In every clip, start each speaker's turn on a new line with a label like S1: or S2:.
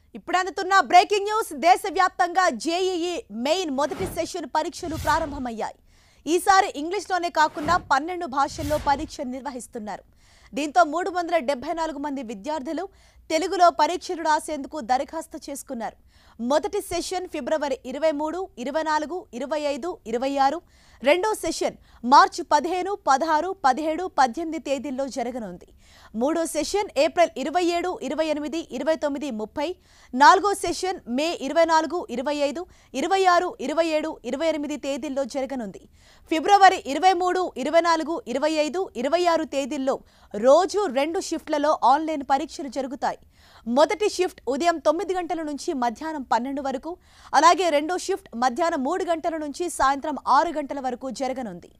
S1: ఇప్పుడు అందుతున్న breaking news దేశవ్యాప్తంగా జేఈఈ మెయిన్ మొదటి సెషన్ పరీక్షలు ప్రారంభమయ్యాయి ఈసారి ఇంగ్లీష్లోనే కాకుండా పన్నెండు భాషల్లో పరీక్ష నిర్వహిస్తున్నారు దీంతో మూడు వందల డెబ్బై నాలుగు మంది విద్యార్థులు తెలుగులో పరీక్షలు రాసేందుకు దరఖాస్తు చేసుకున్నారు మొదటి సెషన్ ఫిబ్రవరి ఇరవై మూడు ఇరవై నాలుగు ఇరవై ఐదు ఇరవై ఆరు రెండో సెషన్ మార్చి పదిహేను పదహారు పదిహేడు పద్దెనిమిది తేదీల్లో జరగనుంది మూడో సెషన్ ఏప్రిల్ ఇరవై ఏడు ఇరవై ఎనిమిది ఇరవై తొమ్మిది ముప్పై నాలుగో సెషన్ మే ఇరవై నాలుగు ఇరవై ఐదు ఇరవై ఆరు ఇరవై ఏడు ఇరవై ఎనిమిది తేదీల్లో జరగనుంది ఫిబ్రవరి ఇరవై మూడు ఇరవై నాలుగు ఇరవై ఐదు ఇరవై ఆరు తేదీల్లో రోజు రెండు షిఫ్ట్లలో ఆన్లైన్ పరీక్షలు జరుగుతాయి మొదటి షిఫ్ట్ ఉదయం తొమ్మిది గంటల నుంచి మధ్యాహ్నం పన్నెండు వరకు అలాగే రెండో షిఫ్ట్ మధ్యాహ్నం మూడు గంటల నుంచి సాయంత్రం ఆరు గంటల వరకు జరగనుంది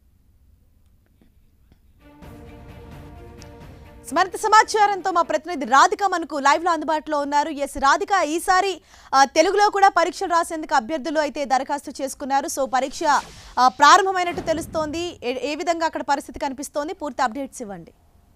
S1: మరింత సమాచారంతో మా ప్రతినిధి రాధిక మనకు లైవ్ లో అందుబాటులో ఉన్నారు ఎస్ రాధిక ఈసారి ఆ, తెలుగులో కూడా పరీక్షలు రాసేందుకు అభ్యర్థులు అయితే దరఖాస్తు చేసుకున్నారు సో పరీక్ష ఆ, ప్రారంభమైనట్టు తెలుస్తోంది ఏ- ఏ విధంగా అక్కడ పరిస్థితి కనిపిస్తోంది పూర్తి అప్డేట్స్ ఇవ్వండి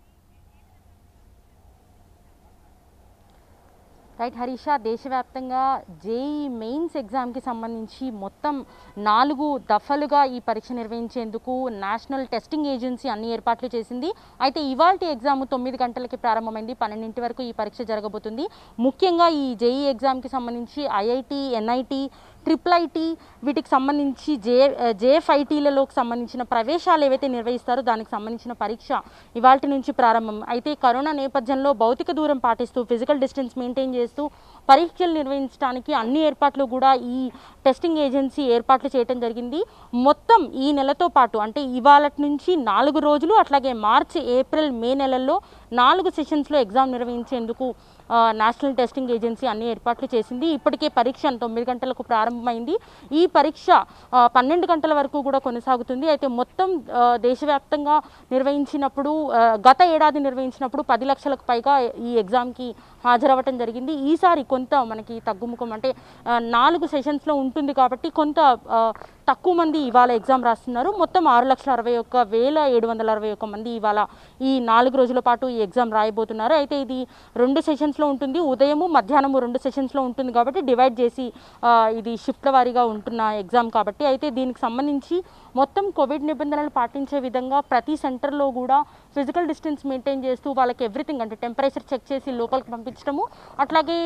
S2: రైట్ హరీష దేశవ్యాప్తంగా జేఈ మెయిన్స్ ఎగ్జామ్కి సంబంధించి మొత్తం నాలుగు దఫలుగా ఈ పరీక్ష నిర్వహించేందుకు నేషనల్ టెస్టింగ్ ఏజెన్సీ అన్ని ఏర్పాట్లు చేసింది అయితే ఇవాళ ఎగ్జామ్ తొమ్మిది గంటలకి ప్రారంభమైంది పన్నెండింటి వరకు ఈ పరీక్ష జరగబోతుంది ముఖ్యంగా ఈ జేఈ ఎగ్జామ్కి సంబంధించి ఐఐటి ఎన్ఐటి ట్రిపుల్ ఐటీ వీటికి సంబంధించి జే జేఎఫ్ఐటీలలోకి సంబంధించిన ప్రవేశాలు ఏవైతే నిర్వహిస్తారో దానికి సంబంధించిన పరీక్ష ఇవాళ నుంచి ప్రారంభం అయితే కరోనా నేపథ్యంలో భౌతిక దూరం పాటిస్తూ ఫిజికల్ డిస్టెన్స్ మెయింటైన్ చేస్తూ పరీక్షలు నిర్వహించడానికి అన్ని ఏర్పాట్లు కూడా ఈ టెస్టింగ్ ఏజెన్సీ ఏర్పాట్లు చేయడం జరిగింది మొత్తం ఈ నెలతో పాటు అంటే ఇవాళ నుంచి నాలుగు రోజులు అట్లాగే మార్చి ఏప్రిల్ మే నెలల్లో నాలుగు సెషన్స్లో ఎగ్జామ్ నిర్వహించేందుకు ఆ, నేషనల్ టెస్టింగ్ ఏజెన్సీ అన్ని ఏర్పాట్లు చేసింది ఇప్పటికే పరీక్ష తొమ్మిది గంటలకు ప్రారంభమైంది ఈ పరీక్ష ఆ, పన్నెండు గంటల వరకు కూడా కొనసాగుతుంది అయితే మొత్తం ఆ, దేశవ్యాప్తంగా నిర్వహించినప్పుడు ఆ, గత ఏడాది నిర్వహించినప్పుడు పది లక్షలకు పైగా ఈ ఎగ్జామ్కి హాజరవ్వటం జరిగింది ఈసారి కొంత మనకి తగ్గుముఖం అంటే ఆ, నాలుగు సెషన్స్లో ఉంటుంది కాబట్టి కొంత ఆ, తక్కువ మంది ఇవాళ ఎగ్జామ్ రాస్తున్నారు మొత్తం ఆరు లక్షల అరవై ఒక్క వేల ఏడు వందల అరవై ఒక్క మంది ఇవాళ ఈ నాలుగు రోజుల పాటు ఈ ఎగ్జామ్ రాయబోతున్నారు అయితే ఇది రెండు సెషన్స్లో ఉంటుంది ఉదయము మధ్యాహ్నము రెండు సెషన్స్లో ఉంటుంది కాబట్టి డివైడ్ చేసి ఆ, ఇది షిఫ్ట్ వారీగా ఉంటున్న ఎగ్జామ్ కాబట్టి అయితే దీనికి సంబంధించి మొత్తం కోవిడ్ నిబంధనలు పాటించే విధంగా ప్రతి సెంటర్లో కూడా ఫిజికల్ డిస్టెన్స్ మెయింటైన్ చేస్తూ వాళ్ళకి ఎవ్రీథింగ్ అంటే టెంపరేచర్ చెక్ చేసి లోపలికి పంపించడము అట్లాగే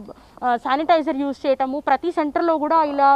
S2: శానిటైజర్ యూజ్ చేయటము ప్రతి సెంటర్లో కూడా ఇలా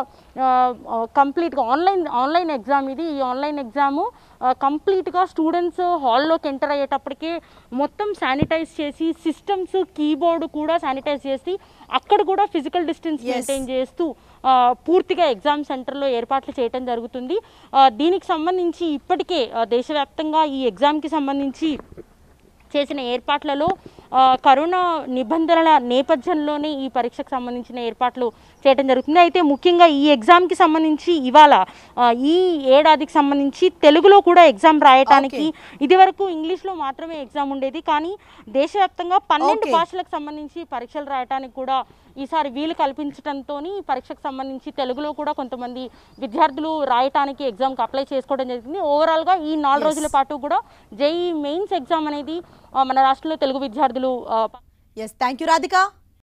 S2: కంప్లీట్గా ఆన్లైన్ ఆన్లైన్ ఎగ్జామ్ ఇది ఈ ఆన్లైన్ ఎగ్జాము కంప్లీట్గా స్టూడెంట్స్ హాల్లోకి ఎంటర్ అయ్యేటప్పటికే మొత్తం శానిటైజ్ చేసి సిస్టమ్స్ కీబోర్డ్ కూడా శానిటైజ్ చేసి అక్కడ కూడా ఫిజికల్ డిస్టెన్స్
S1: Yes.
S2: మెయింటైన్ చేస్తూ ఆ, పూర్తిగా ఎగ్జామ్ సెంటర్లో ఏర్పాట్లు చేయడం జరుగుతుంది ఆ, దీనికి సంబంధించి ఇప్పటికే ఆ, దేశవ్యాప్తంగా ఈ ఎగ్జామ్కి సంబంధించి చేసిన ఏర్పాట్లలో ఆ, కరోనా నిబంధనల నేపథ్యంలోనే ఈ పరీక్షకు సంబంధించిన ఏర్పాట్లు చేయడం జరుగుతుంది అయితే ముఖ్యంగా ఈ ఎగ్జామ్కి సంబంధించి ఇవాళ ఆ, ఈ ఏడాదికి సంబంధించి తెలుగులో కూడా ఎగ్జామ్ రాయటానికి ఇదివరకు ఇంగ్లీష్లో మాత్రమే ఎగ్జామ్ ఉండేది కానీ దేశవ్యాప్తంగా పన్నెండు
S1: Okay.
S2: భాషలకు సంబంధించి పరీక్షలు రాయటానికి కూడా ఈసారి వీలు కల్పించడంతో పరీక్షకు సంబంధించి తెలుగులో కూడా కొంతమంది విద్యార్థులు రాయటానికి ఎగ్జామ్కి అప్లై చేసుకోవడం జరిగింది ఓవరాల్గా ఈ నాలుగు
S1: Yes.
S2: రోజుల పాటు కూడా జేఈ మెయిన్స్ ఎగ్జామ్ అనేది ఆ, మన రాష్ట్రంలో తెలుగు విద్యార్థులు ఆ,
S1: ఎస్ థ్యాంక్ యూ రాధిక